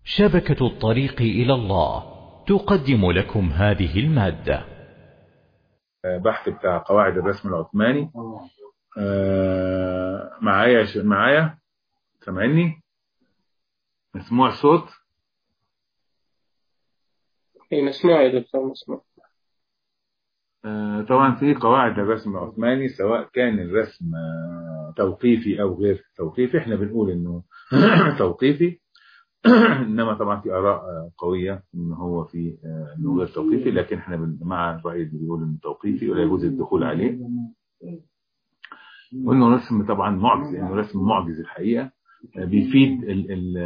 شبكة الطريق إلى الله تقدم لكم هذه المادة بحث بتاع قواعد الرسم العثماني معايا ش... معايا سامعني مسموع صوت اي مسموع يا دكتور مسموع طبعا في قواعد الرسم العثماني سواء كان الرسم توقيفي او غير توقيفي احنا بنقول انه توقيفي انما طبعا في اراء قويه ان هو في انه غير توقيفي لكن احنا مع الراي اللي بيقول انه توقيفي ولا يجوز الدخول عليه وانه رسم طبعا معجز انه رسم معجز الحقيقه بيفيد ال ال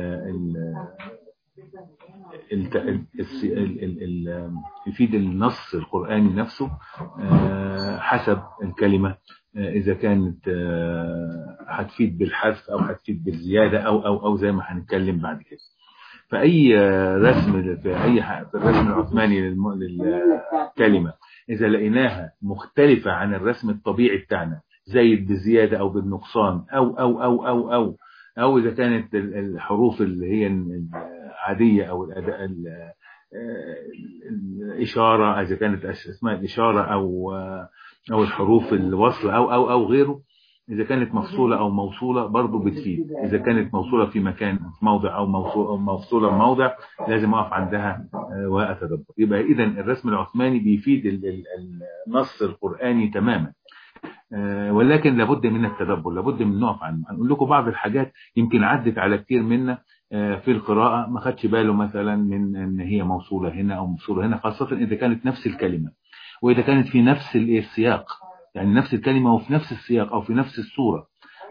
ال ال يفيد النص القرآني نفسه حسب الكلمة إذا كانت هتفيد بالحذف أو هتفيد بالزيادة أو أو أو زي ما هنتكلم بعد كده فأي رسم في أي في الرسم العثماني للكلمة إذا لقيناها مختلفة عن الرسم الطبيعي بتاعنا زايد بزيادة أو بالنقصان أو أو أو أو أو أو إذا كانت الحروف اللي هي العادية أو الأداء الإشارة إذا كانت اسمها الإشارة أو أو الحروف الوصل أو أو أو غيره إذا كانت مفصولة أو موصولة برضه بتفيد إذا كانت موصولة في مكان في موضع أو موصولة في موضع لازم أقف عندها وأتدبر يبقى إذا الرسم العثماني بيفيد النص القرآني تماما ولكن لابد من التدبر لابد من نقف عنه هنقول لكم بعض الحاجات يمكن عدت على كتير منا في القراءة ما خدش باله مثلا من ان هي موصولة هنا او موصولة هنا خاصة اذا كانت نفس الكلمة واذا كانت في نفس السياق يعني نفس الكلمة وفي نفس السياق او في نفس الصورة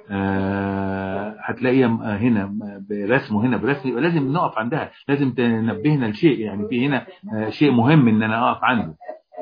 هتلاقيها هنا برسم وهنا برسم يبقى لازم نقف عندها لازم تنبهنا لشيء يعني في هنا شيء مهم ان انا اقف عنده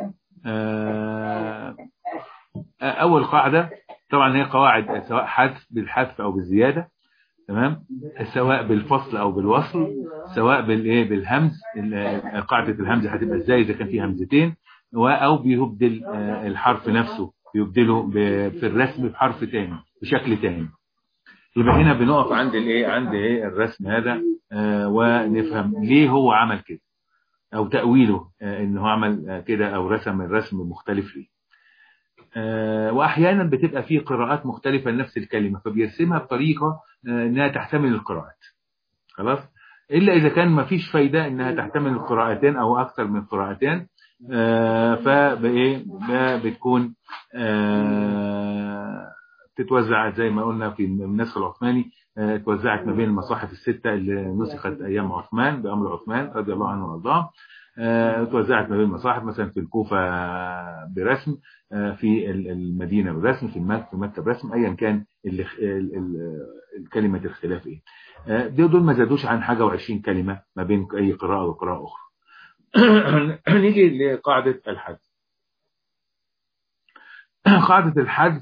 اول قاعدة طبعا هي قواعد سواء حذف بالحذف او بالزيادة تمام سواء بالفصل او بالوصل سواء بالايه بالهمز قاعده الهمز هتبقى ازاي اذا كان في همزتين او بيبدل الحرف نفسه بيبدله في الرسم بحرف تاني بشكل تاني يبقى هنا بنقف عند الايه عند ايه الرسم هذا ونفهم ليه هو عمل كده او تاويله ان هو عمل كده او رسم الرسم مختلف ليه واحيانا بتبقى فيه قراءات مختلفة لنفس الكلمة فبيرسمها بطريقة انها تحتمل القراءات خلاص الا اذا كان ما فيش فايدة انها تحتمل القراءتين او اكثر من قراءتين فبايه بتكون تتوزع زي ما قلنا في النسخ العثماني توزعت ما بين المصاحف الستة اللي نسخت ايام عثمان بامر عثمان رضي الله عنه وارضاه توزعت ما بين المصاحف مثلا في الكوفة برسم في المدينة برسم في مكة في مكة برسم ايا كان كلمة الخلاف ايه دول ما زادوش عن حاجة وعشرين كلمة ما بين اي قراءة وقراءة اخرى نيجي لقاعدة الحذف قاعدة الحذف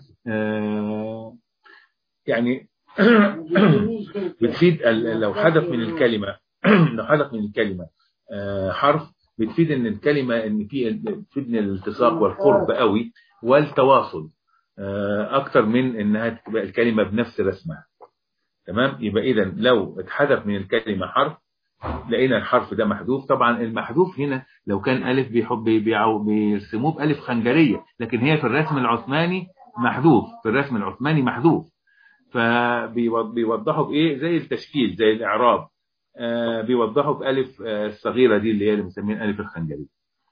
يعني بتفيد لو حذف من الكلمة لو حذف من الكلمة حرف بتفيد ان الكلمة ان في بتفيدني الالتصاق والقرب قوي والتواصل اكتر من انها تبقى الكلمة بنفس رسمها تمام يبقى اذا لو اتحذف من الكلمة حرف لقينا الحرف ده محذوف طبعا المحذوف هنا لو كان الف بيحب بيرسموه بالف خنجرية لكن هي في الرسم العثماني محذوف في الرسم العثماني محذوف فبيوضحوا بايه زي التشكيل زي الاعراب آه بيوضحوا بألف آه الصغيرة دي اللي هي اللي بنسميها ألف الخنجري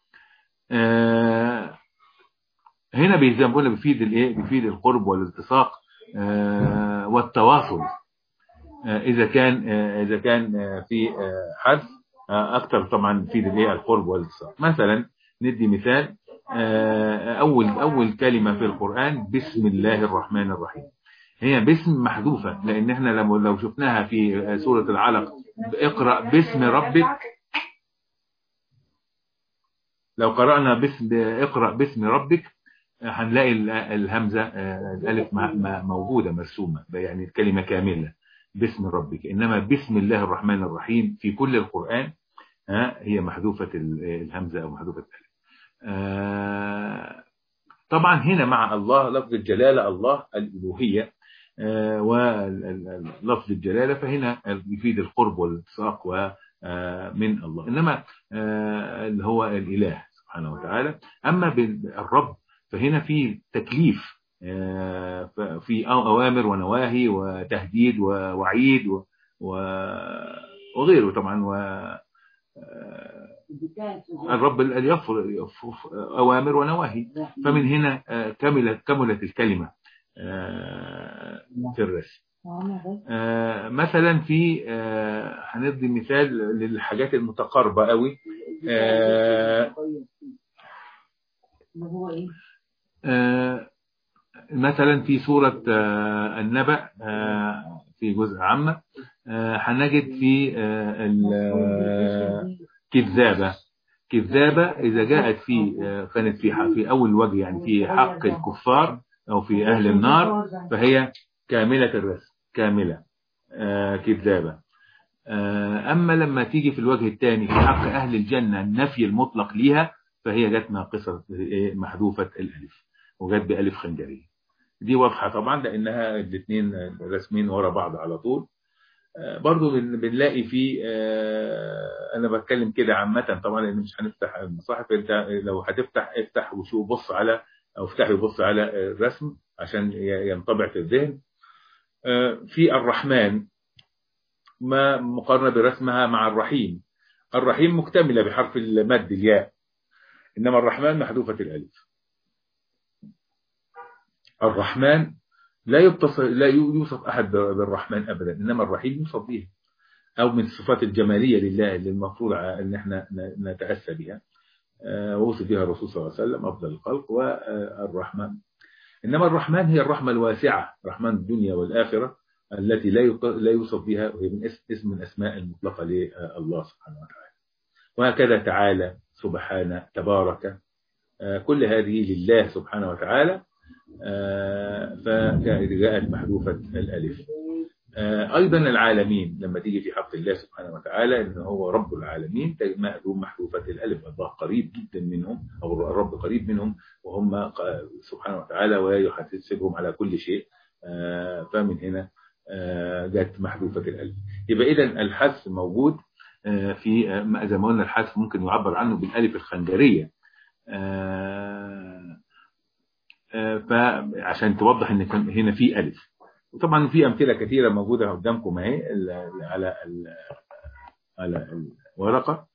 آه هنا بيزنبونا بيفيد الايه بيفيد القرب والالتصاق والتواصل إذا كان إذا كان في حذف أكثر طبعا بيفيد الايه القرب والالتصاق مثلا ندي مثال أول أول كلمة في القرآن بسم الله الرحمن الرحيم هي باسم محذوفة لأن احنا لو لو شفناها في سورة العلق اقرأ باسم ربك لو قرأنا باسم اقرأ باسم ربك هنلاقي الهمزة الألف موجودة مرسومة يعني الكلمة كاملة باسم ربك إنما بسم الله الرحمن الرحيم في كل القرآن هي محذوفة الهمزة أو محذوفة الألف طبعا هنا مع الله لفظ الجلالة الله الألوهية ولفظ الجلالة فهنا يفيد القرب والالتصاق من الله إنما اللي هو الإله سبحانه وتعالى أما بالرب فهنا في تكليف في أوامر ونواهي وتهديد ووعيد وغيره طبعا و الرب الذي يفرض أوامر ونواهي فمن هنا كملت كملت الكلمة في الرسم مثلا في هندي مثال للحاجات المتقاربة قوي مثلا في سورة النبأ في جزء عامة هنجد في كذابة كذابة إذا جاءت في كانت في في أول وجه يعني في حق الكفار أو في أهل النار فهي كاملة الرسم كاملة كذابة أما لما تيجي في الوجه الثاني في حق أهل الجنة النفي المطلق ليها فهي جت ناقصة محذوفة الألف وجت بألف خنجرية دي واضحة طبعا لأنها الاثنين رسمين ورا بعض على طول برضو بنلاقي في انا بتكلم كده عامه طبعا لان مش هنفتح المصاحف انت لو هتفتح افتح وشوف بص على او افتح وبص على الرسم عشان ينطبع في الذهن في الرحمن ما مقارنه برسمها مع الرحيم الرحيم مكتمله بحرف المد الياء انما الرحمن محذوفه الالف الرحمن لا يتصف لا يوصف أحد بالرحمن أبدا إنما الرحيم يوصف به أو من الصفات الجمالية لله اللي المفروض أن احنا نتأسى بها ووصف بها الرسول صلى الله عليه وسلم أفضل الخلق والرحمن إنما الرحمن هي الرحمة الواسعة رحمن الدنيا والآخرة التي لا لا يوصف بها وهي من اسم من أسماء المطلقة لله سبحانه وتعالى وهكذا تعالى سبحانه تبارك كل هذه لله سبحانه وتعالى فجاءت محذوفة الألف أيضا العالمين لما تيجي في حق الله سبحانه وتعالى إن هو رب العالمين مأذوم محذوفة الألف الله قريب جدا منهم أو الرب قريب منهم وهم سبحانه وتعالى ويحاسبهم على كل شيء فمن هنا جاءت محذوفة الألف يبقى إذا الحذف موجود في زي ما قلنا الحذف ممكن يعبر عنه بالألف الخنجرية فعشان توضح ان كان هنا في الف وطبعا في امثله كثيره موجوده قدامكم اهي على ال على الورقه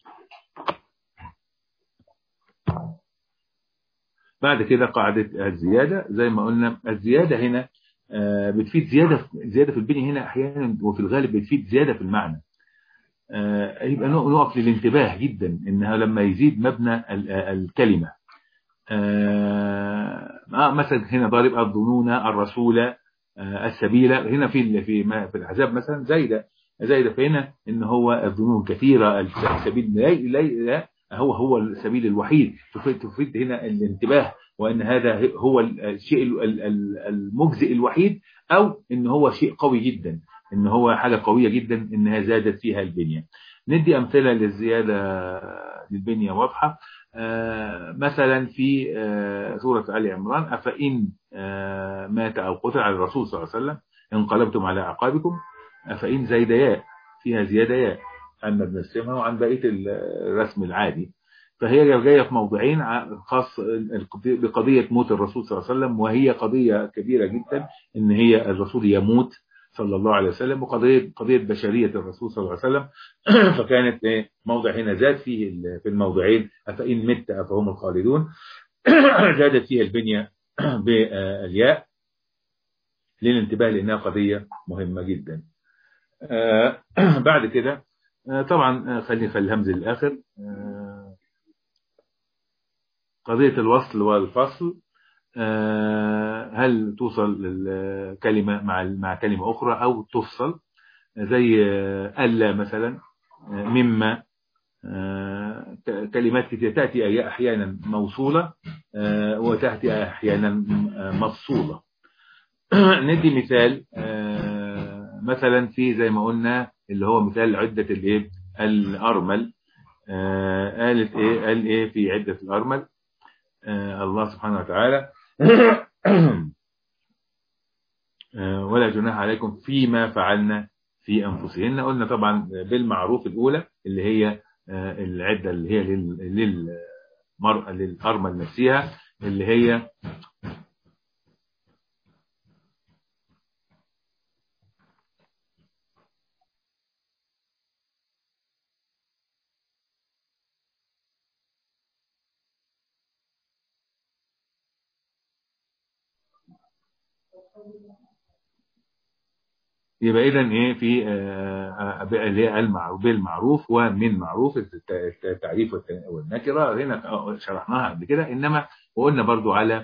بعد كده قاعده الزياده زي ما قلنا الزياده هنا بتفيد زياده زياده في البنيه هنا احيانا وفي الغالب بتفيد زياده في المعنى يبقى نقف للانتباه جدا انها لما يزيد مبنى الكلمه آه مثلا هنا ضارب الظنون الرسول آه السبيل هنا في في ما في العذاب مثلا زايده زايده فهنا ان هو الظنون كثيره السبيل لا, لا, لا هو هو السبيل الوحيد تفيد, تفيد هنا الانتباه وان هذا هو الشيء المجزئ الوحيد او ان هو شيء قوي جدا ان هو حاجه قويه جدا انها زادت فيها البنيه ندي امثله للزياده للبنيه واضحه آه مثلا في آه سورة آل عمران أفإن آه مات أو قتل على الرسول صلى الله عليه وسلم انقلبتم على أعقابكم أفإن زايد ياء فيها زيادة ياء أما بنسمها وعن بقية الرسم العادي فهي جاية في موضعين خاص بقضية موت الرسول صلى الله عليه وسلم وهي قضية كبيرة جدا إن هي الرسول يموت صلى الله عليه وسلم وقضية قضية بشرية الرسول صلى الله عليه وسلم فكانت موضع هنا زاد فيه في الموضعين أفإن مت أفهم الخالدون زادت فيها البنية بالياء للانتباه لأنها قضية مهمة جدا بعد كده طبعا خلي خلي الهمز للآخر قضية الوصل والفصل هل توصل الكلمة مع مع كلمة أخرى أو تفصل زي ألا مثلا مما كلمات كتير تأتي أحيانا موصولة وتأتي أحيانا مفصولة ندي مثال مثلا في زي ما قلنا اللي هو مثال عدة الايه الأرمل قالت ايه قال ايه في عدة الأرمل الله سبحانه وتعالى ولا جناح عليكم فيما فعلنا في أنفسهن قلنا طبعا بالمعروف الأولى اللي هي العدة اللي هي للمرأة للأرمل نفسها اللي هي يبقى اذا ايه في اللي هي المعروف بالمعروف ومن معروف التعريف والنكره هنا شرحناها قبل كده انما وقلنا برضو على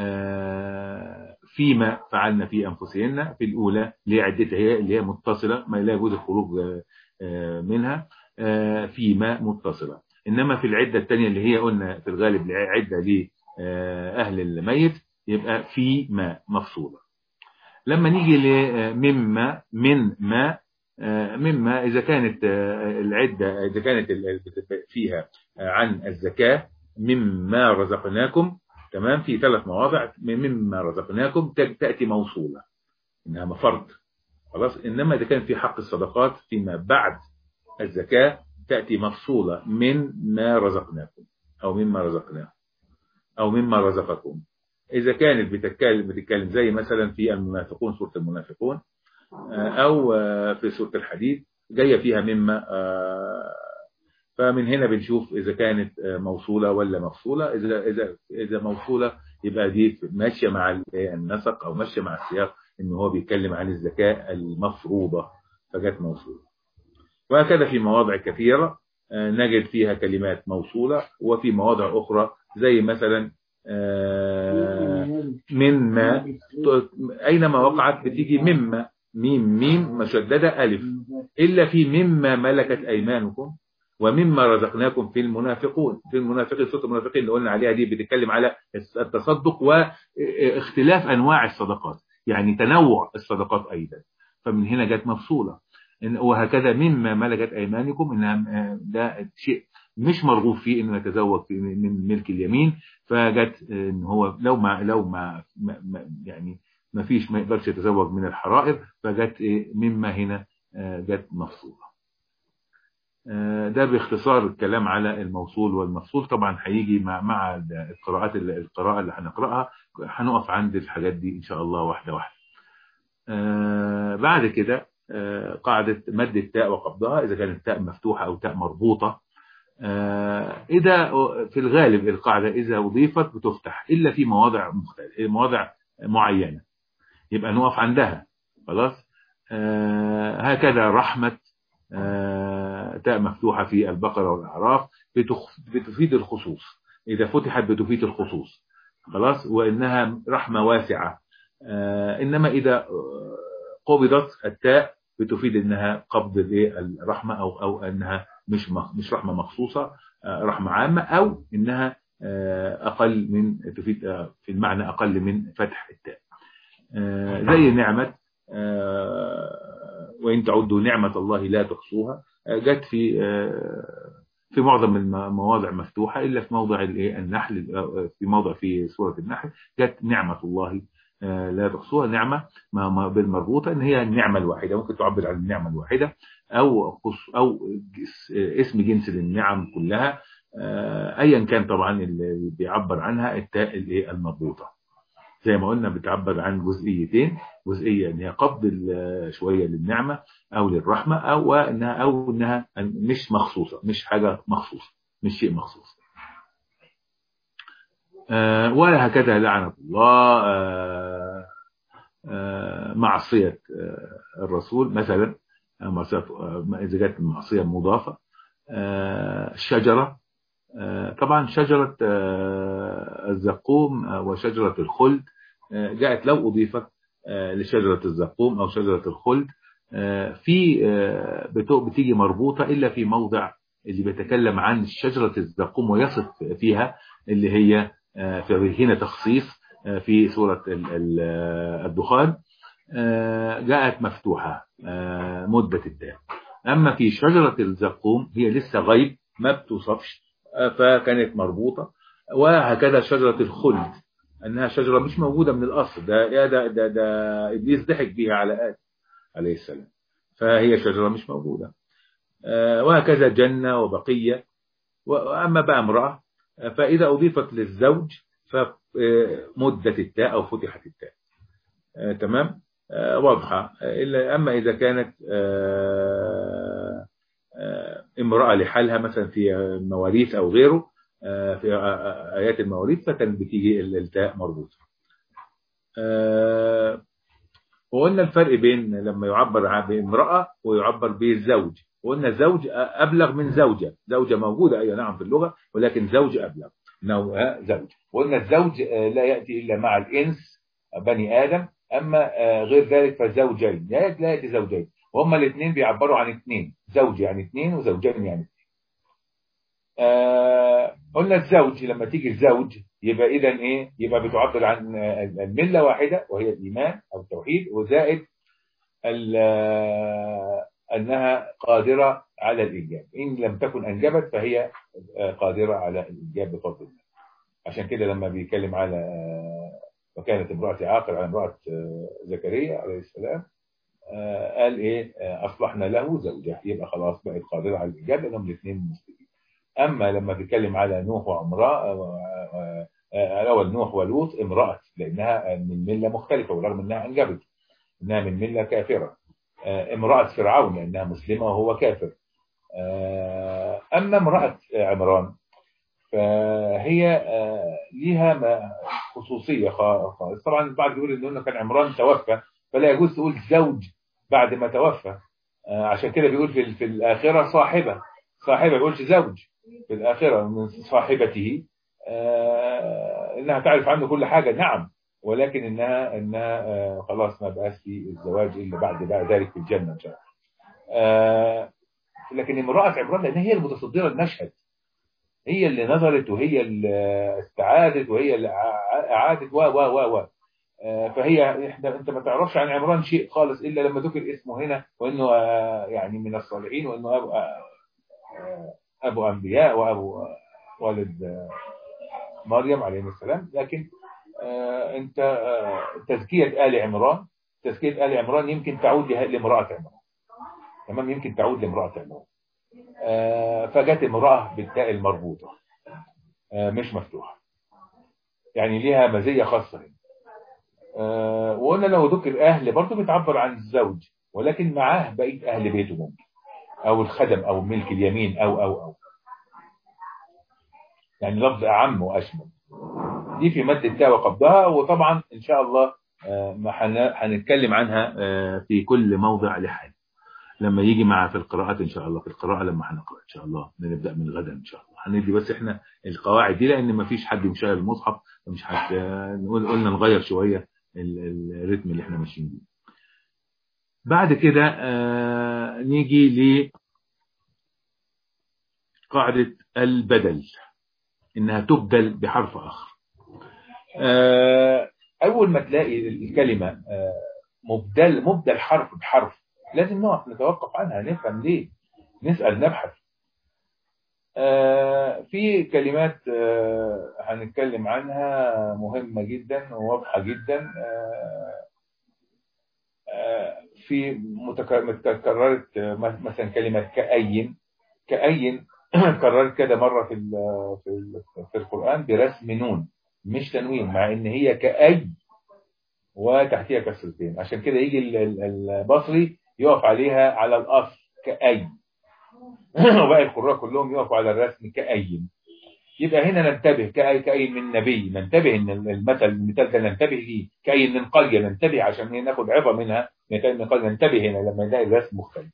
فيما فعلنا في انفسهن في الاولى اللي هي عدتها هي اللي هي متصله ما لا يجوز الخروج منها فيما متصله انما في العده الثانيه اللي هي قلنا في الغالب عده لاهل الميت يبقى في ما مفصوله لما نيجي لمما من ما مما إذا كانت العدة إذا كانت فيها عن الزكاة مما رزقناكم تمام في ثلاث مواضع مما رزقناكم تأتي موصولة إنها فرض خلاص إنما إذا كان في حق الصدقات فيما بعد الزكاة تأتي مفصولة من ما رزقناكم أو مما رزقناكم أو مما رزقكم إذا كانت بتتكلم بتتكلم زي مثلا في المنافقون سورة المنافقون أو في سورة الحديد جاية فيها مما فمن هنا بنشوف إذا كانت موصولة ولا مفصولة إذا إذا إذا موصولة يبقى دي ماشية مع النسق أو ماشية مع السياق إن هو بيتكلم عن الزكاة المفروضة فجت موصولة وهكذا في مواضع كثيرة نجد فيها كلمات موصولة وفي مواضع أخرى زي مثلا من ما أينما وقعت بتيجي مما ميم ميم مشددة ألف إلا في مما ملكت أيمانكم ومما رزقناكم في المنافقون في المنافقين سورة المنافقين اللي قلنا عليها دي بتتكلم على التصدق واختلاف أنواع الصدقات يعني تنوع الصدقات أيضا فمن هنا جت مفصولة وهكذا مما ملكت أيمانكم إنها ده شيء مش مرغوب فيه انه يتزوج من ملك اليمين فجت ان هو لو ما لو ما, ما يعني ما فيش ما يقدرش يتزوج من الحرائر فجت مما هنا جت مفصوله ده باختصار الكلام على الموصول والمفصول طبعا هيجي مع مع القراءات القراءه اللي هنقراها هنقف عند الحاجات دي ان شاء الله واحده واحده بعد كده قاعده مد التاء وقبضها اذا كانت التاء مفتوحه او تاء مربوطه إذا في الغالب القاعدة إذا أضيفت بتفتح إلا في مواضع مختلفة مواضع معينة يبقى نقف عندها خلاص هكذا رحمة تاء مفتوحة في البقرة والأعراف بتفيد الخصوص إذا فتحت بتفيد الخصوص خلاص وإنها رحمة واسعة إنما إذا قبضت التاء بتفيد إنها قبض الرحمة أو أو أنها مش مش رحمة مخصوصة رحمة عامة أو إنها أقل من تفيد في المعنى أقل من فتح التاء زي نعمة وإن تعدوا نعمة الله لا تحصوها جت في في معظم المواضع مفتوحة إلا في موضع النحل في موضع في سورة النحل جت نعمة الله لا تحصوها نعمة ما بالمربوطة إن هي النعمة الواحدة ممكن تعبر عن النعمة الواحدة أو أو اسم جنس للنعم كلها أيا كان طبعا اللي بيعبر عنها التاء المربوطة زي ما قلنا بتعبر عن جزئيتين جزئية ان هي قبض شوية للنعمة او للرحمة او انها او انها مش مخصوصة مش حاجة مخصوصة مش شيء مخصوص آه وهكذا لعنة الله آه آه معصية الرسول مثلا معصية إذا جت معصية مضافة الشجرة طبعا شجرة الزقوم وشجرة الخلد جاءت لو أضيفت لشجرة الزقوم أو شجرة الخلد في بتيجي مربوطة إلا في موضع اللي بيتكلم عن شجرة الزقوم ويصف فيها اللي هي في هنا تخصيص في سورة الدخان جاءت مفتوحة مدة التاء أما في شجرة الزقوم هي لسه غيب ما بتوصفش فكانت مربوطة وهكذا شجرة الخلد أنها شجرة مش موجودة من الأصل ده ده ده, ده إبليس ضحك بيها على آدم عليه السلام فهي شجرة مش موجودة آه، وهكذا جنة وبقية وأما بقى امرأة آه، فإذا أضيفت للزوج فمدة التاء أو فتحت التاء آه، تمام آه، واضحة آه، إلا أما إذا كانت آه، آه، امرأة لحالها مثلا في مواريث أو غيره آه، في آه، آيات المواريث فكانت بتيجي ال- التاء مربوطة آه، وقلنا الفرق بين لما يعبر عن بامرأة ويعبر بالزوج وقلنا زوج أبلغ من زوجة زوجة موجودة أيوة نعم في اللغة ولكن زوج أبلغ نوع زوج وقلنا الزوج آه، لا يأتي إلا مع الإنس بني آدم أما آه، غير ذلك فزوجين لا يأتي- لا يأتي زوجين وهما الاثنين بيعبروا عن اثنين زوج يعني اثنين وزوجين يعني اثنين آه قلنا الزوج لما تيجي الزوج يبقى اذا ايه يبقى بتعبر عن آه، المله واحده وهي الايمان او التوحيد وزائد ال- آه، انها قادره على الايجاب ان لم تكن انجبت فهي آه، قادره على الايجاب بفضل الله عشان كده لما بيتكلم على آه، وكانت امرأتي عاقر على امرأة آه، زكريا عليه السلام آه، قال ايه آه، اصلحنا له زوجه يبقى خلاص بقت قادره على الايجاب لانهم الاثنين مسلمين اما لما بيتكلم على نوح وعمراء الاول نوح ولوط امراه لانها من مله مختلفه ورغم انها انجبت انها من مله كافره آه، امراه فرعون لانها مسلمه وهو كافر آه، اما امراه عمران فهي آه، ليها ما- خصوصيه خا- خالص طبعا البعض بيقول انه كان عمران توفى فلا يجوز تقول زوج بعد ما توفى آه، عشان كده بيقول في في الآخرة صاحبة صاحبة ما بيقولش زوج في الآخرة من صاحبته آه، إنها تعرف عنه كل حاجة نعم ولكن إنها إنها آه، خلاص ما بقاش في الزواج إلا بعد بعد ذلك في الجنة إن شاء الله آه، لكن امرأة عمران لأن هي المتصدرة المشهد هي اللي نظرت وهي اللي استعادت وهي اللي أع- أعادت و و و و آه، فهي احنا انت ما تعرفش عن عمران شيء خالص الا لما ذكر اسمه هنا وانه آه، يعني من الصالحين وانه ابو آه، آه، ابو انبياء وابو آه، والد آه، مريم عليه السلام لكن آه، انت آه، تزكيه ال عمران تزكيه ال عمران يمكن تعود له- لامراه عمران تمام يمكن تعود لامراه عمران آه، فجت امراه بالتاء المربوطه آه، مش مفتوحه يعني ليها مزيه خاصه هنا آه، وقلنا لو ذكر أهل برضه بتعبر عن الزوج ولكن معاه بقية أهل بيته ممكن أو الخدم أو ملك اليمين أو أو أو يعني لفظ أعم وأشمل دي في مد التاء وقبضها وطبعا إن شاء الله آه، ما حن- هنتكلم عنها آه، في كل موضع لحال لما يجي مع في القراءات إن شاء الله في القراءة لما هنقرأ إن شاء الله نبدأ من غدا إن شاء الله هندي بس إحنا القواعد دي لأن ما فيش حد مشغل المصحف فمش هت نقول قلنا نغير شوية ال- ال- الريتم اللي احنا ماشيين بيه بعد كده آه نيجي لقاعدة البدل إنها تبدل بحرف آخر آه أول ما تلاقي الكلمة آه مبدل مبدل حرف بحرف لازم نقف نتوقف عنها نفهم ليه نسأل نبحث آه في كلمات آه هنتكلم عنها مهمة جدا وواضحة جدا آه آه، في متك- متكررت آه، مثلا كلمة كأين كأين كررت كده مرة في ال- في ال- في القرآن برسم نون مش تنوين مع ان هي كأي وتحتها كسرتين عشان كده يجي ال- ال- البصري يقف عليها على الأصل كأي وباقي القراء كلهم يقفوا على الرسم كأين يبقى هنا ننتبه كأي كأي من نبي ننتبه ان المثل المثال ده ننتبه ليه كأي من قرية ننتبه عشان هي ناخد عظة منها كأي من قرية ننتبه هنا لما نلاقي الرسم مختلف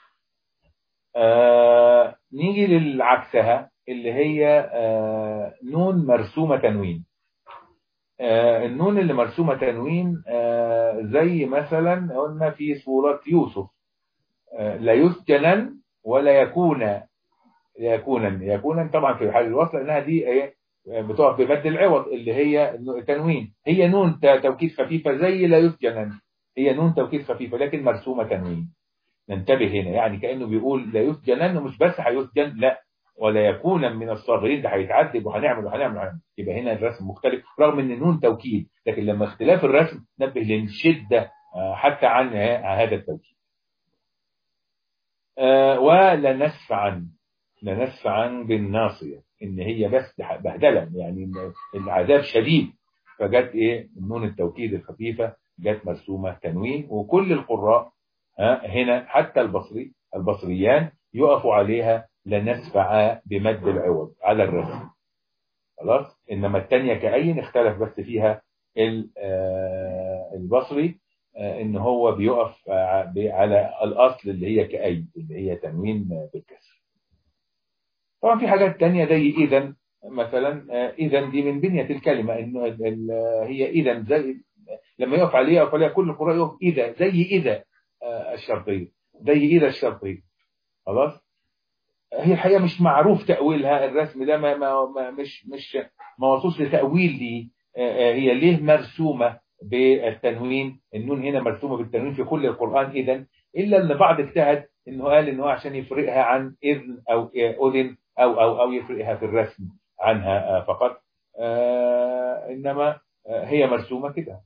آه نيجي للعكسها اللي هي آه نون مرسومة تنوين آه النون اللي مرسومة تنوين آه زي مثلا قلنا في سورة يوسف آه لا يسجنن ولا يكون يكونا يكونا طبعا في حال الوصل انها دي ايه بتقف بمد العوض اللي هي تنوين هي نون ت- توكيد خفيفه زي لا يسجنن هي نون توكيد خفيفه لكن مرسومه تنوين ننتبه هنا يعني كانه بيقول لا يسجنن ومش بس هيسجن لا ولا يكون من الصاغرين ده هيتعذب وهنعمل وهنعمل وهنعمل. يبقى هنا الرسم مختلف رغم ان نون توكيد لكن لما اختلاف الرسم نبه للشده آه، حتى عن ه- هذا التوكيد آه ولنسفعا لنسفعا بالناصية إن هي بس بهدلة يعني العذاب شديد فجت إيه النون التوكيد الخفيفة جت مرسومة تنوين وكل القراء هنا حتى البصري البصريان يقفوا عليها لنسفع بمد العوض على الرسم خلاص إنما الثانية كأين اختلف بس فيها البصري ان هو بيقف على الاصل اللي هي كأي اللي هي تنوين بالكسر طبعا في حاجات تانية زي اذا مثلا اذا دي من بنية الكلمة انه هي اذا زي لما يقف عليها يقف عليها كل القراء يقف اذا زي اذا الشرطية زي اذا الشرطية خلاص هي الحقيقة مش معروف تأويلها الرسم ده ما, ما, ما مش مش ما وصلش لتأويل دي هي ليه مرسومة بالتنوين النون هنا مرسومة بالتنوين في كل القرآن إذا إلا أن بعض اجتهد إنه قال إنه عشان يفرقها عن إذن أو أذن أو أو أو يفرقها في الرسم عنها فقط آه إنما هي مرسومة كده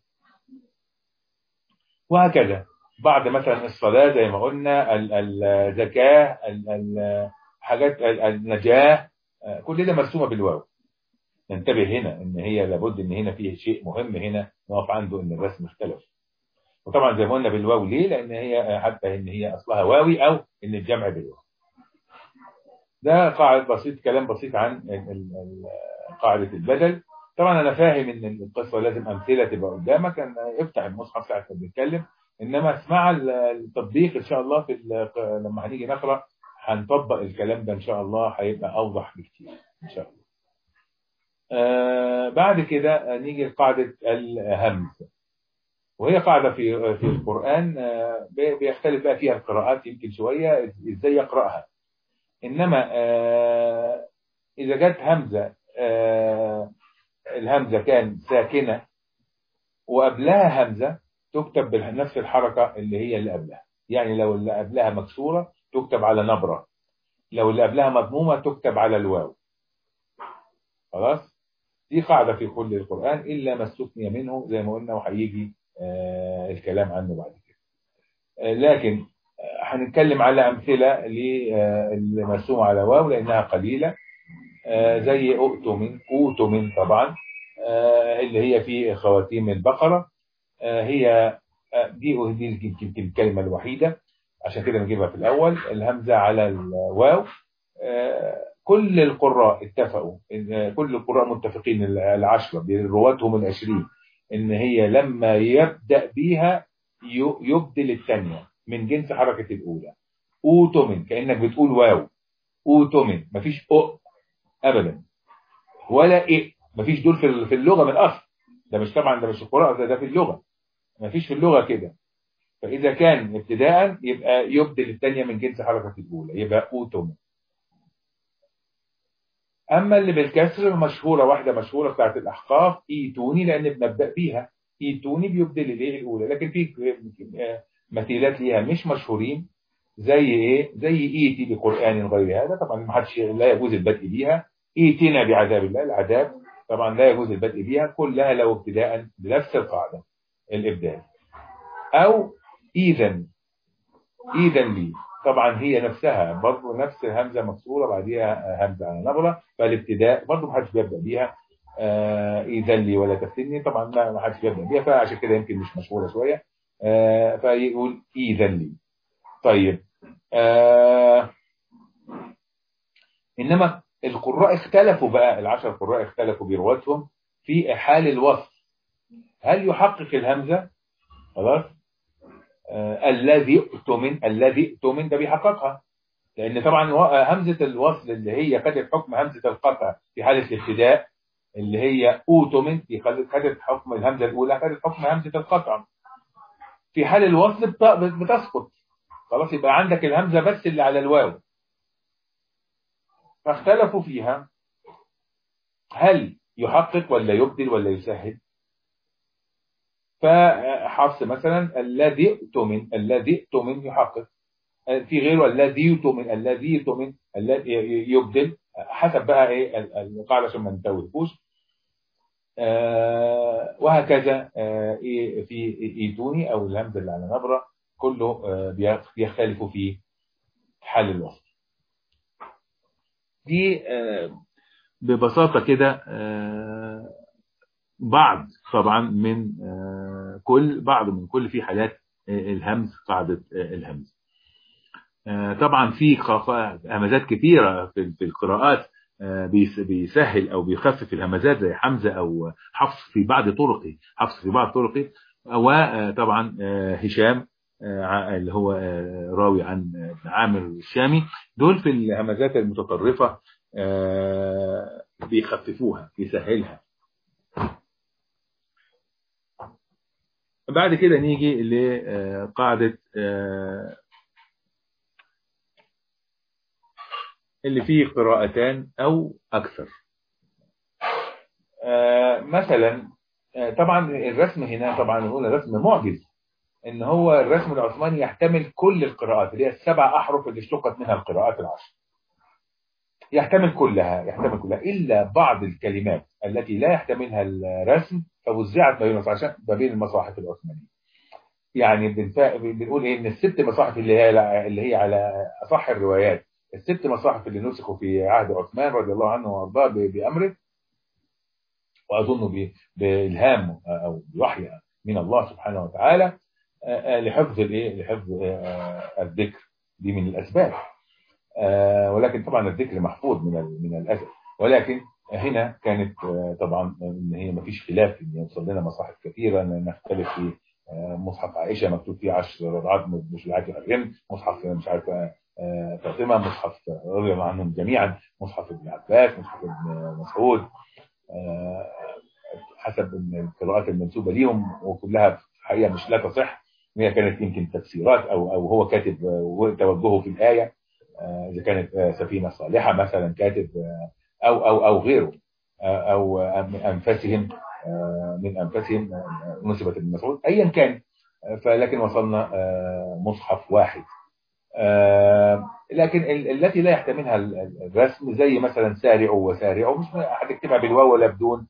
وهكذا بعد مثلا الصلاة زي ما قلنا الزكاة حاجات النجاة كل ده مرسومة بالواو ننتبه هنا ان هي لابد ان هنا فيه شيء مهم هنا نقف عنده ان الرسم اختلف وطبعا زي ما قلنا بالواو ليه لان هي حتى ان هي اصلها واوي او ان الجمع بالواو ده قاعدة بسيط كلام بسيط عن قاعدة البدل طبعا انا فاهم ان القصة لازم امثلة تبقى قدامك ان افتح المصحف ساعة ما بنتكلم انما اسمع التطبيق ان شاء الله في لما هنيجي نقرا هنطبق الكلام ده ان شاء الله هيبقى اوضح بكتير ان شاء الله آه بعد كده نيجي لقاعدة الهمز وهي قاعدة في في القرآن آه بيختلف بقى فيها القراءات يمكن شوية ازاي يقرأها انما آه اذا جت همزة الهمزة كان ساكنة وقبلها همزة تكتب بنفس الحركة اللي هي اللي قبلها يعني لو اللي قبلها مكسورة تكتب على نبرة لو اللي قبلها مضمومة تكتب على الواو خلاص دي قاعدة في كل القرآن إلا ما استثني منه زي ما قلنا وهيجي آه الكلام عنه بعد كده آه لكن هنتكلم على أمثلة للمرسوم على واو لأنها قليلة آه زي أؤتمن أوتمن طبعا اللي هي في خواتيم البقرة هي دي دي الكلمة الوحيدة عشان كده نجيبها في الأول الهمزة على الواو كل القراء اتفقوا إن كل القراء متفقين العشرة برواتهم العشرين إن هي لما يبدأ بيها يبدل الثانية من جنس حركة الأولى أوتومن كأنك بتقول واو أوتومن مفيش أو أبدا ولا إيه مفيش دول في اللغة من الأصل ده مش طبعا ده مش القراءة ده, ده في اللغة مفيش في اللغة كده فإذا كان ابتداء يبقى يبدل الثانية من جنس حركة الأولى يبقى أوتومن أما اللي بالكسر مشهورة واحدة مشهورة بتاعت الأحقاف إيتوني لأن بنبدأ بيها إيتوني بيبدل الإيه الأولى لكن في مثيلات ليها مش مشهورين زي إيه زي إيتي بقرآن غير هذا طبعا ما حدش لا يجوز البدء بيها إيتنا بعذاب الله العذاب طبعا لا يجوز البدء بيها كلها لو ابتداء بنفس القاعدة الإبدال أو إذا إذا لي طبعا هي نفسها برضه نفس الهمزه مكسوره بعديها همزه على نبره فالابتداء برضه ما حدش بيبدا بيها آه اذا لي ولا تفتني طبعا ما حدش بيبدا بيها فعشان كده يمكن مش مشهوره شويه آه فيقول اذا لي طيب آه انما القراء اختلفوا بقى العشر قراء اختلفوا برواتهم في حال الوصف هل يحقق الهمزه خلاص آه الذي اؤتمن الذي اؤتمن ده بيحققها لان طبعا همزه الوصل اللي هي خدت حكم همزه القطع في حاله الابتداء اللي هي اؤتمن دي خدت حكم الهمزه الاولى خدت حكم همزه القطع في حال الوصل بتسقط خلاص يبقى عندك الهمزه بس اللي على الواو فاختلفوا فيها هل يحقق ولا يبدل ولا يسهل فحفص مثلا الذي اؤتمن الذي اؤتمن يحقق في غيره الذي يؤتمن الذي يؤتمن الذي يبدل حسب بقى ايه القاعده عشان ما نتوهوش آه وهكذا آه في ايتوني او الهمزه اللي على نبره كله آه بيختلفوا في حال الوصل دي ببساطة كده بعض طبعا من كل بعض من كل في حالات الهمز قاعدة الهمز طبعا في همزات كثيرة في القراءات بيسهل او بيخفف الهمزات زي حمزة او حفص في بعض طرقه حفص في بعض طرقه وطبعا هشام اللي هو راوي عن ابن عامر الشامي دول في الهمزات المتطرفة بيخففوها بيسهلها بعد كده نيجي لقاعدة اللي فيه قراءتان أو أكثر مثلا طبعا الرسم هنا طبعا نقول الرسم معجز ان هو الرسم العثماني يحتمل كل القراءات اللي هي السبع احرف اللي اشتقت منها القراءات العشر يحتمل كلها يحتمل كلها الا بعض الكلمات التي لا يحتملها الرسم فوزعت ما بين عشان ما بين المصاحف العثمانيه يعني بنفا... بنقول ايه ان الست مصاحف اللي هي اللي هي على اصح الروايات الست مصاحف اللي نسخوا في عهد عثمان رضي الله عنه وارضاه بامره واظن بالهام او بوحي من الله سبحانه وتعالى لحفظ الايه لحفظ الذكر دي من الاسباب ولكن طبعا الذكر محفوظ من من الازل ولكن هنا كانت طبعا ان هي ما فيش خلاف ان يوصل لنا مصاحف كثيره نختلف في مصحف عائشه مكتوب فيه 10 رضعات مش العادي الرم مصحف مش عارف فاطمه مصحف رضي الله عنهم جميعا مصحف ابن عباس مصحف ابن مسعود حسب القراءات المنسوبه ليهم وكلها حقيقه مش لا تصح هي كانت يمكن تفسيرات او او هو كاتب توجهه في الايه اذا كانت سفينه صالحه مثلا كاتب او او او غيره او انفسهم من انفسهم نسبت ابن مسعود ايا كان فلكن وصلنا مصحف واحد لكن التي لا يحتملها الرسم زي مثلا سارعوا وسارعوا مش هتكتبها بالواو ولا بدون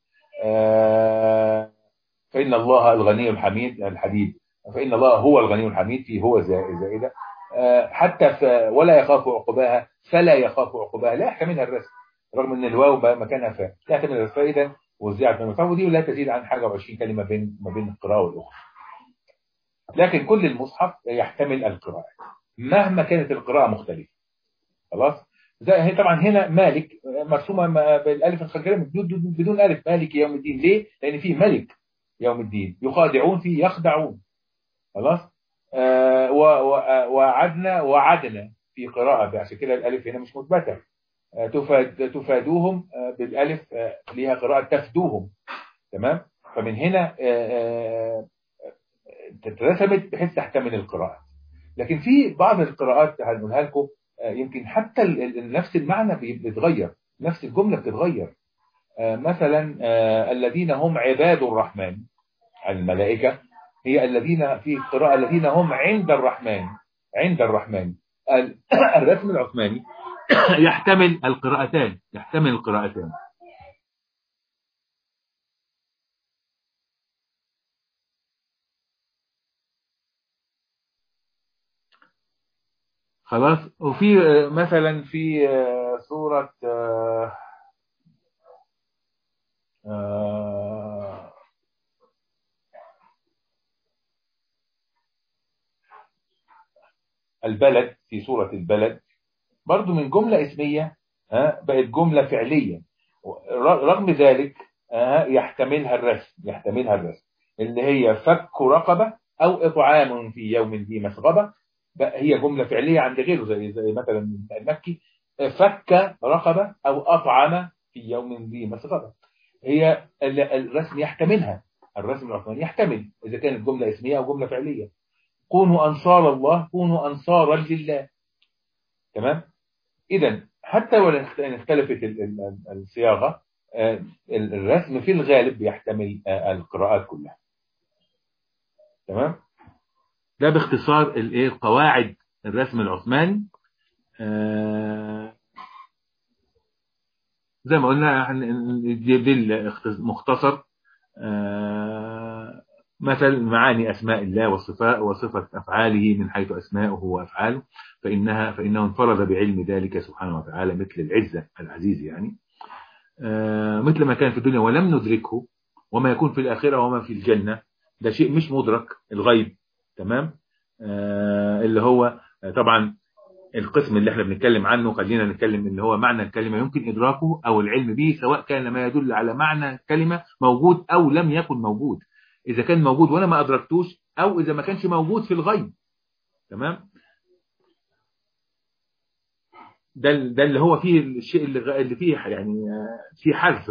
فإن الله الغني الحميد الحديد فإن الله هو الغني الحميد في هو زائدة حتى ولا يخاف عقباها فلا يخاف عقباها لا يحتملها الرسم رغم ان الواو مكانها فاء لا يحتمل الرسم فإذا وزعت من المصحف ودي لا تزيد عن حاجة و20 كلمة بين ما بين القراءة والأخرى لكن كل المصحف يحتمل القراءة مهما كانت القراءة مختلفة خلاص هي طبعا هنا مالك مرسومة بالالف الخنجرة بدون الف مالك يوم الدين ليه؟ لأن فيه ملك يوم الدين يخادعون فيه يخدعون خلاص آه وعدنا وعدنا في قراءة عشان كده الالف هنا مش مثبتة آه تفاد تفادوهم آه بالالف آه ليها قراءة تفدوهم تمام فمن هنا اترسمت بحيث تحتمل القراءة لكن في بعض القراءات هنقولها لكم يمكن حتى نفس المعنى بيتغير نفس الجملة بتتغير مثلا الذين هم عباد الرحمن الملائكة هي الذين في قراءة الذين هم عند الرحمن عند الرحمن الرسم العثماني يحتمل القراءتان يحتمل القراءتان خلاص وفي مثلا في سورة البلد في سورة البلد برضو من جملة اسمية بقت جملة فعلية رغم ذلك يحتملها الرسم يحتملها الرسم اللي هي فك رقبة أو إطعام في يوم ذي مسغبة هي جملة فعلية عند غيره زي زي مثلا المكي فك رقبة أو أطعم في يوم ذي مسغبة هي الرسم يحتملها الرسم العثماني يحتمل إذا كانت جملة اسمية أو جملة فعلية كونوا أنصار الله كونوا أنصارا لله تمام إذا حتى ولو اختلفت الصياغة الرسم في الغالب بيحتمل القراءات كلها تمام ده باختصار الايه قواعد الرسم العثماني آه زي ما قلنا بالمختصر آه مثل معاني أسماء الله وصفاء وصفة أفعاله من حيث أسماؤه وأفعاله فإنها فإنه انفرد بعلم ذلك سبحانه وتعالى مثل العزة العزيز يعني آه مثل ما كان في الدنيا ولم ندركه وما يكون في الآخرة وما في الجنة ده شيء مش مدرك الغيب تمام آه اللي هو طبعا القسم اللي احنا بنتكلم عنه خلينا نتكلم اللي هو معنى الكلمة يمكن إدراكه أو العلم به سواء كان ما يدل على معنى الكلمة موجود أو لم يكن موجود إذا كان موجود وأنا ما أدركتوش أو إذا ما كانش موجود في الغيب تمام ده ده اللي هو فيه الشيء اللي اللي فيه يعني في حذف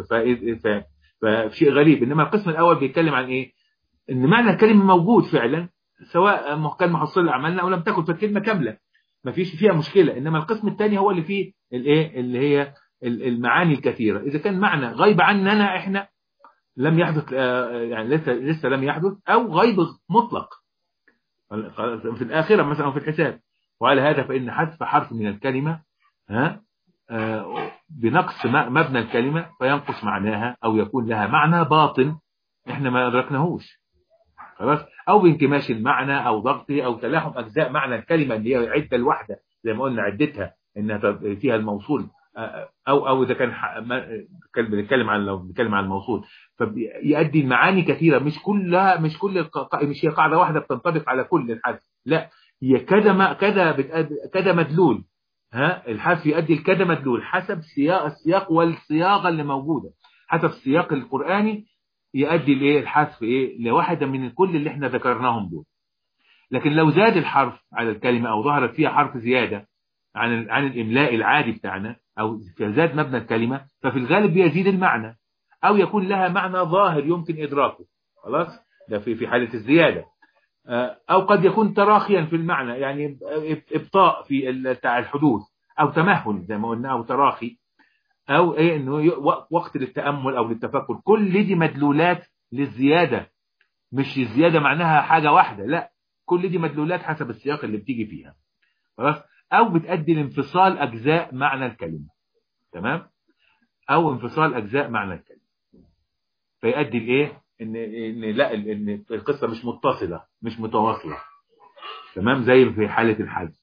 فشيء غريب انما القسم الاول بيتكلم عن ايه ان معنى الكلمه موجود فعلا سواء كان محصل لاعمالنا او لم تكن فالكلمه كامله ما فيش فيها مشكله انما القسم الثاني هو اللي فيه الايه اللي هي المعاني الكثيره اذا كان معنى غيب عننا احنا لم يحدث يعني لسه لسه لم يحدث او غيب مطلق في الاخره مثلا في الحساب وعلى هذا فان حذف حرف من الكلمه ها آه بنقص مبنى الكلمة فينقص معناها أو يكون لها معنى باطن إحنا ما أدركناهوش خلاص أو بانكماش المعنى أو ضغطه أو تلاحم أجزاء معنى الكلمة اللي هي عدة الواحدة زي ما قلنا عدتها إنها فيها الموصول أو أو إذا كان بنتكلم عن لو بنتكلم عن الموصول فيؤدي المعاني كثيرة مش كلها مش كل الق... مش هي قاعدة واحدة بتنطبق على كل الحدث لا هي كذا ما كذا كذا مدلول ها الحذف يؤدي لكذا مدلول حسب سياق السياق والصياغه اللي موجوده حسب السياق القراني يؤدي لايه الحذف ايه لواحده من كل اللي احنا ذكرناهم دول لكن لو زاد الحرف على الكلمه او ظهرت فيها حرف زياده عن عن الاملاء العادي بتاعنا او زاد مبنى الكلمه ففي الغالب بيزيد المعنى او يكون لها معنى ظاهر يمكن ادراكه خلاص ده في في حاله الزياده أو قد يكون تراخيا في المعنى يعني إبطاء في الحدوث أو تمهل زي ما قلنا أو تراخي أو إيه إنه وقت للتأمل أو للتفكر كل دي مدلولات للزيادة مش الزيادة معناها حاجة واحدة لا كل دي مدلولات حسب السياق اللي بتيجي فيها خلاص أو بتأدي لانفصال أجزاء معنى الكلمة تمام أو انفصال أجزاء معنى الكلمة فيؤدي لإيه ان ان لا ان القصه مش متصله مش متواصله تمام زي في حاله الحذف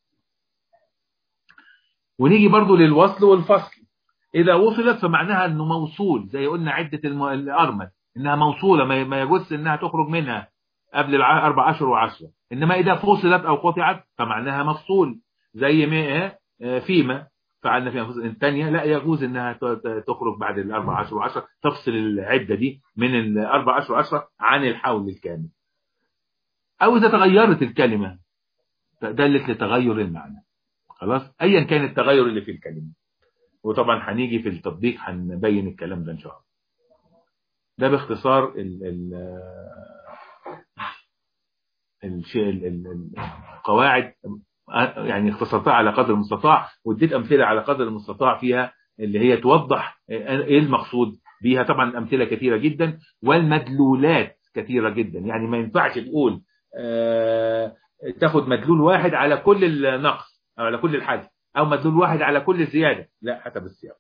ونيجي برضو للوصل والفصل اذا وصلت فمعناها انه موصول زي قلنا عده الم... الارمل انها موصوله ما, ما يجوز انها تخرج منها قبل الاربع اشهر وعشرة انما اذا فصلت او قطعت فمعناها مفصول زي ما فيما فعلنا فيها انفسنا الثانيه لا يجوز انها تخرج بعد الاربع اشهر وعشرة تفصل العده دي من الاربع اشهر وعشرة عن الحول الكامل او اذا تغيرت الكلمه فدلت لتغير المعنى خلاص ايا كان التغير اللي في الكلمه وطبعا هنيجي في التطبيق هنبين الكلام ده ان شاء الله ده باختصار ال ال الشيء القواعد يعني اختصرتها على قدر المستطاع واديت امثله على قدر المستطاع فيها اللي هي توضح ايه المقصود بيها طبعا امثله كثيره جدا والمدلولات كثيره جدا يعني ما ينفعش تقول آه تاخد مدلول واحد على كل النقص او على كل الحذف او مدلول واحد على كل الزياده لا حسب السياق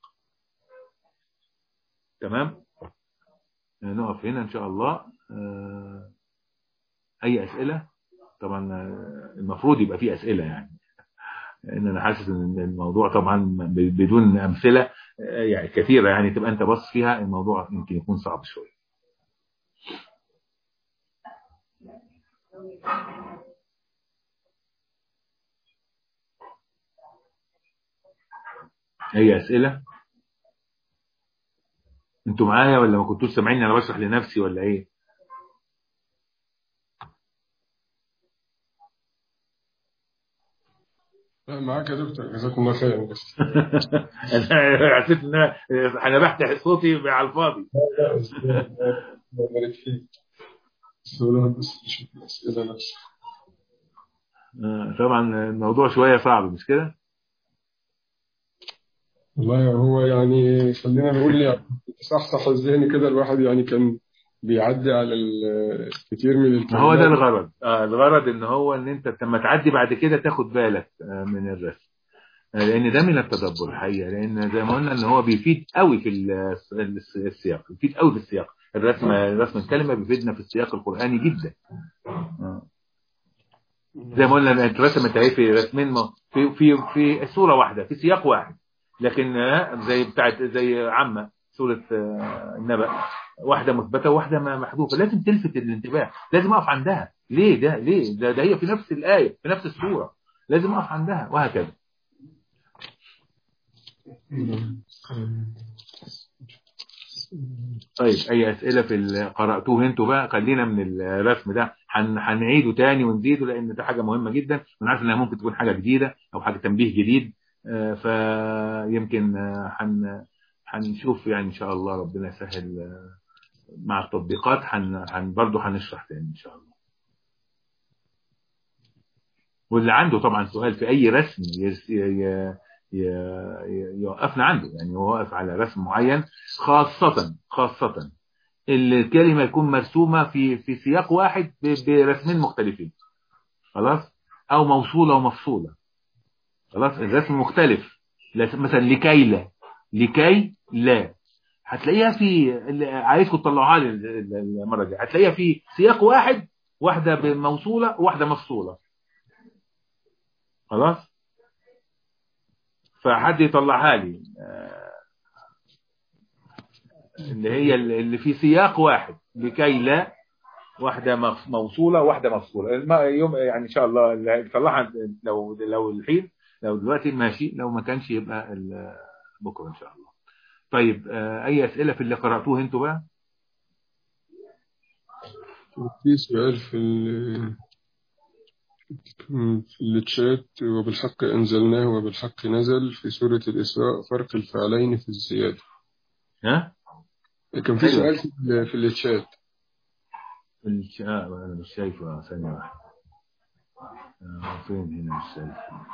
تمام نقف هنا ان شاء الله آه اي اسئله طبعا المفروض يبقى فيه اسئله يعني لان انا حاسس ان الموضوع طبعا بدون امثله يعني كثيره يعني تبقى انت بص فيها الموضوع يمكن يكون صعب شويه اي اسئله انتوا معايا ولا ما كنتوش سامعيني انا بشرح لنفسي ولا ايه لا معاك يا دكتور جزاكم الله خير بس انا حسيت ان انا بفتح صوتي على الفاضي الله يبارك فيك بس هو بس نشوف الاسئله نفسها طبعا الموضوع شويه صعب مش كده؟ والله هو يعني خلينا نقول يعني صحصح الذهن كده الواحد يعني كان بيعدي على الكثير من الكلمات هو ده الغرض آه الغرض ان هو ان انت لما تعدي بعد كده تاخد بالك آه من الرسم آه لان ده من التدبر الحقيقه لان زي ما قلنا ان هو بيفيد قوي في السياق بيفيد قوي في السياق الرسم رسم الكلمة بيفيدنا في السياق القرآني جدا آه. زي ما قلنا اترسمت اهي في رسمين م- في في في صورة واحدة في سياق واحد لكن آه، زي بتاعت زي عامة سورة آه، النبأ واحدة مثبتة وواحدة ما- محذوفة لازم تلفت الانتباه لازم اقف عندها ليه ده ليه ده, ده هي في نفس الآية في نفس السورة لازم اقف عندها وهكذا طيب اي اسئله في ال- قراتوه انتوا بقى خلينا من الرسم ده هن- هنعيده تاني ونزيده لان ده حاجه مهمه جدا وانا عارف انها ممكن تكون حاجه جديده او حاجه تنبيه جديد آه، فيمكن آه، هن هنشوف يعني ان شاء الله ربنا يسهل آه، مع التطبيقات هن هن برضه هنشرح تاني ان شاء الله واللي عنده طبعا سؤال في اي رسم يس- ي- ي- ي- يوقفنا عنده يعني هو واقف على رسم معين خاصة خاصة الكلمة يكون مرسومة في في سياق واحد ب- برسمين مختلفين خلاص أو موصولة ومفصولة خلاص الرسم مختلف لا- مثلا لكي لا لكي لا هتلاقيها في اللي عايزكم تطلعوها لي ال- ال- المرة الجاية هتلاقيها في سياق واحد واحدة بموصولة وواحدة مفصولة خلاص فحد يطلعها لي آه، اللي هي اللي في سياق واحد لكي لا واحدة مف- موصولة واحدة مفصولة الم- يوم يعني إن شاء الله اللي هيطلعها لو لو الحين لو دلوقتي ماشي لو ما كانش يبقى ال- بكرة إن شاء الله طيب آه، أي أسئلة في اللي قرأتوه أنتوا بقى في سؤال في ال في التشات وبالحق أنزلناه وبالحق نزل في سورة الإسراء فرق الفعلين في الزيادة ها كان في أيوة. سؤال في ال- في التشات الش- آه، أنا مش شايفه ثانية واحدة آه، فين هنا مش شايف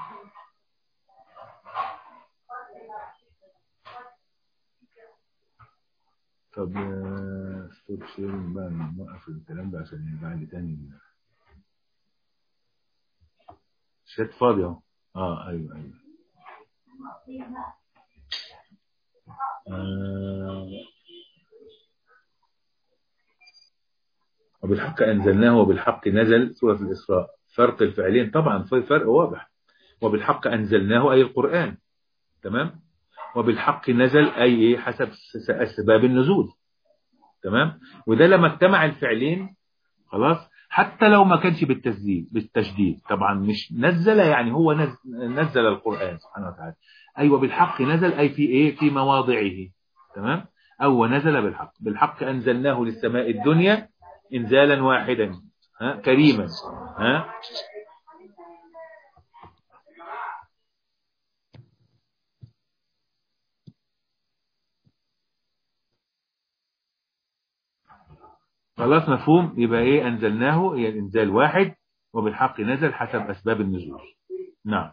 طب ستوب شيرنج بقى نوقف الكلام ده عشان يرجع لي تاني الشات فاضي اهو اه ايوه ايوه آه. وبالحق أنزلناه وبالحق نزل سورة الإسراء فرق الفعلين طبعا في فرق واضح وبالحق أنزلناه أي القرآن تمام وبالحق نزل أي إيه حسب س- أسباب النزول تمام وده لما اجتمع الفعلين خلاص حتى لو ما كانش بالتسديد بالتشديد طبعا مش نزل يعني هو نزل, نزل القرآن سبحانه وتعالى أيوة بالحق نزل أي في إيه في مواضعه تمام أو نزل بالحق بالحق أنزلناه للسماء الدنيا إنزالا واحدا ها كريما ها خلاص مفهوم يبقى ايه انزلناه هي الانزال واحد وبالحق نزل حسب اسباب النزول نعم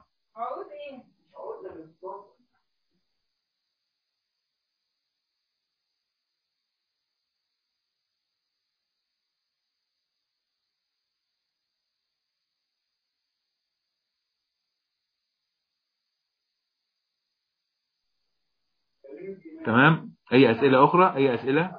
تمام اي اسئله اخرى اي اسئله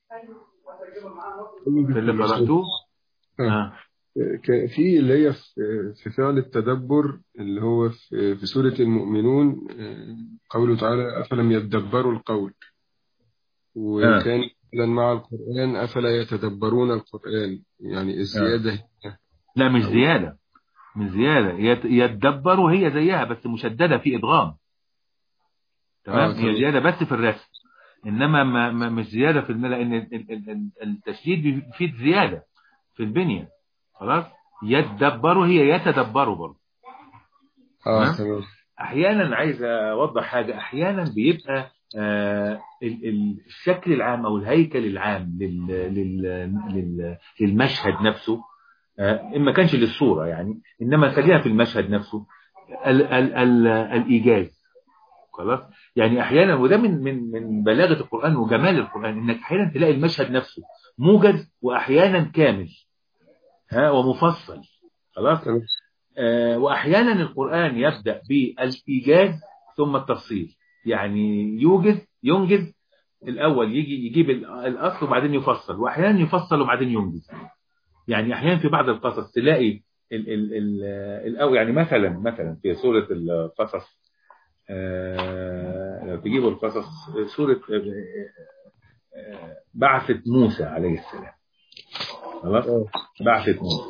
في اللي قراتوه آه. ك- في اللي هي في في فعل التدبر اللي هو في في سورة المؤمنون آه، قوله تعالى أفلم يتدبروا القول وكان مثلا مع القرآن أفلا يتدبرون القرآن يعني الزيادة لا مش زياده مش زياده يت- يتدبر وهي زيها بس مشدده في ادغام تمام آه، هي تمام. زياده بس في الرسم انما ما ما مش زياده في الم... لان ال- ال- ال- التشديد بيفيد زياده في البنيه خلاص يتدبروا هي يتدبروا برضه اه تمام. تمام احيانا عايز اوضح حاجه احيانا بيبقى آه ال- ال- الشكل العام او الهيكل العام لل لل لل للمشهد نفسه آه إن ما كانش للصوره يعني انما خلينا في المشهد نفسه ال ال ال الايجاز خلاص يعني احيانا وده من من من بلاغه القران وجمال القران انك احيانا تلاقي المشهد نفسه موجز واحيانا كامل ها ومفصل خلاص تمام. آه، وأحيانا القرآن يبدأ بالإيجاز ثم التفصيل يعني يوجز ينجز الاول يجي يجيب ال- الاصل وبعدين يفصل واحيانا يفصل وبعدين ينجز يعني احيانا في بعض القصص تلاقي ال ال ال الاول يعني مثلا مثلا في سوره القصص آه، لو تجيبوا القصص سوره آه، آه، بعثة موسى عليه السلام خلاص آه. بعثة موسى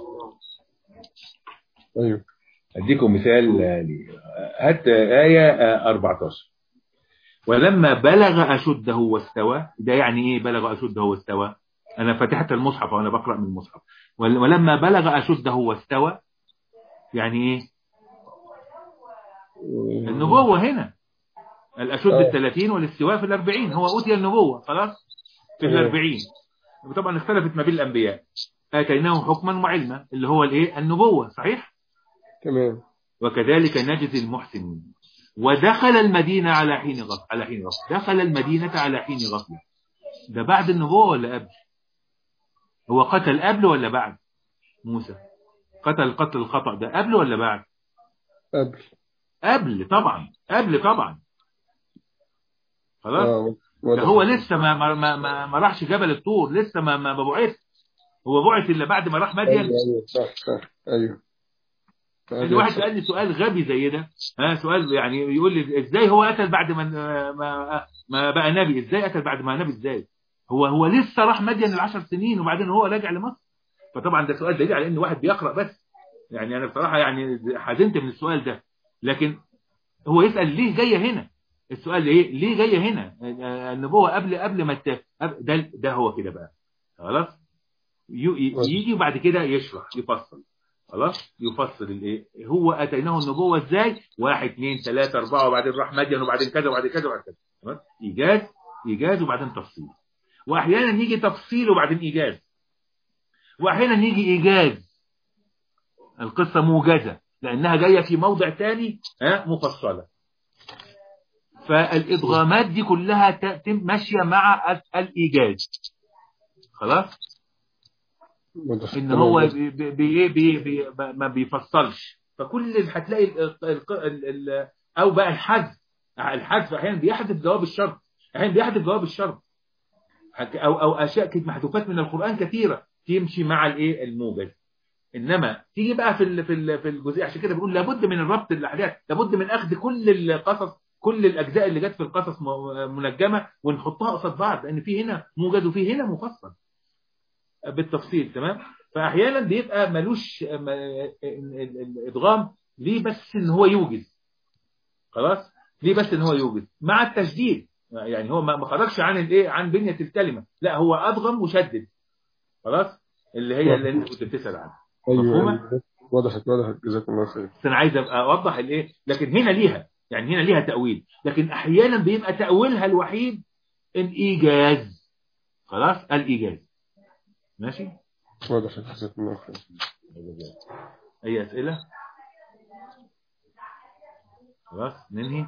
ايوه اديكم مثال آه، ليه هات آية آه، 14 ولما بلغ أشده واستوى ده يعني إيه بلغ أشده واستوى أنا فتحت المصحف وأنا بقرأ من المصحف ول- ولما بلغ أشده واستوى يعني إيه النبوة هنا الأشد آه. الثلاثين والاستواء في الأربعين هو أوتي النبوة خلاص في آه. الأربعين وطبعا اختلفت ما بين الأنبياء آتيناه حكما وعلما اللي هو الإيه النبوة صحيح تمام وكذلك نجزي المحسنين ودخل المدينة على حين غفلة على حين غفلة دخل المدينة على حين غفلة ده بعد النبوة ولا قبل هو قتل قبل ولا بعد موسى قتل قتل الخطأ ده قبل ولا بعد قبل قبل طبعا قبل طبعا خلاص اه ده واضح. هو لسه ما ما ما, ما, ما راحش جبل الطور لسه ما ما ما بعث هو بعث الا بعد ما راح ايوه مدين ايوه صح صح ايوه اللي واحد سألني سؤال غبي زي ده ها سؤال يعني يقول لي ازاي هو قتل بعد ما ما ما بقى نبي ازاي قتل بعد ما نبي ازاي هو هو لسه راح مدين العشر سنين وبعدين هو راجع لمصر فطبعا ده سؤال دليل على ان واحد بيقرا بس يعني انا بصراحه يعني حزنت من السؤال ده لكن هو يسال ليه جايه هنا السؤال ايه ليه جايه هنا النبوه قبل قبل ما ت- ده ده هو كده بقى خلاص ي- يجي وبعد كده يشرح يفصل خلاص يفصل الايه هو اتيناه النبوه ازاي واحد اثنين ثلاثه اربعه وبعدين راح مدين وبعدين كذا وبعدين كذا وبعدين كذا تمام ايجاز ايجاز وبعدين تفصيل واحيانا يجي تفصيل وبعدين ايجاز واحيانا يجي ايجاز القصه موجزه لانها جايه في موضع ثاني ها مفصله فالادغامات دي كلها ت- تم- ماشيه مع ال- الايجاز خلاص واضح. ان تمام. هو بي بي بي بي بي ما بيفصلش فكل اللي هتلاقي ال ال ال ال او بقى الحذف الحذف احيانا بيحذف جواب الشرط احيانا بيحذف جواب الشرط حك- او او اشياء كده محذوفات من القران كثيره تمشي مع الايه الموجز انما تيجي بقى في ال في ال في الجزئيه عشان كده بنقول لابد من الربط الاحداث لابد من اخذ كل القصص كل الاجزاء اللي جت في القصص م- منجمه ونحطها قصاد بعض لان في هنا موجز وفي هنا مفصل بالتفصيل تمام فاحيانا بيبقى ملوش م- ال- ال- الادغام ليه بس ان هو يوجز خلاص ليه بس ان هو يوجز مع التشديد يعني هو ما ما خرجش عن الايه عن بنيه الكلمه لا هو ادغم وشدد خلاص اللي هي اللي انت كنت بتسال عنها ايوه مفهومة؟ أيوة. وضحت وضحت جزاكم الله خير بس انا عايز ابقى اوضح الايه لكن هنا ليها يعني هنا ليها تاويل لكن احيانا بيبقى تاويلها الوحيد الايجاز خلاص الايجاز ماشي وضحت جزاكم الله خير اي اسئله خلاص ننهي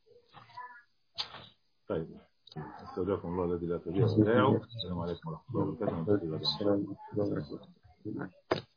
طيب استودعكم الله الذي لا تضيع ودائعه السلام عليكم ورحمه الله وبركاته السلام عليكم ورحمة الله وبركاته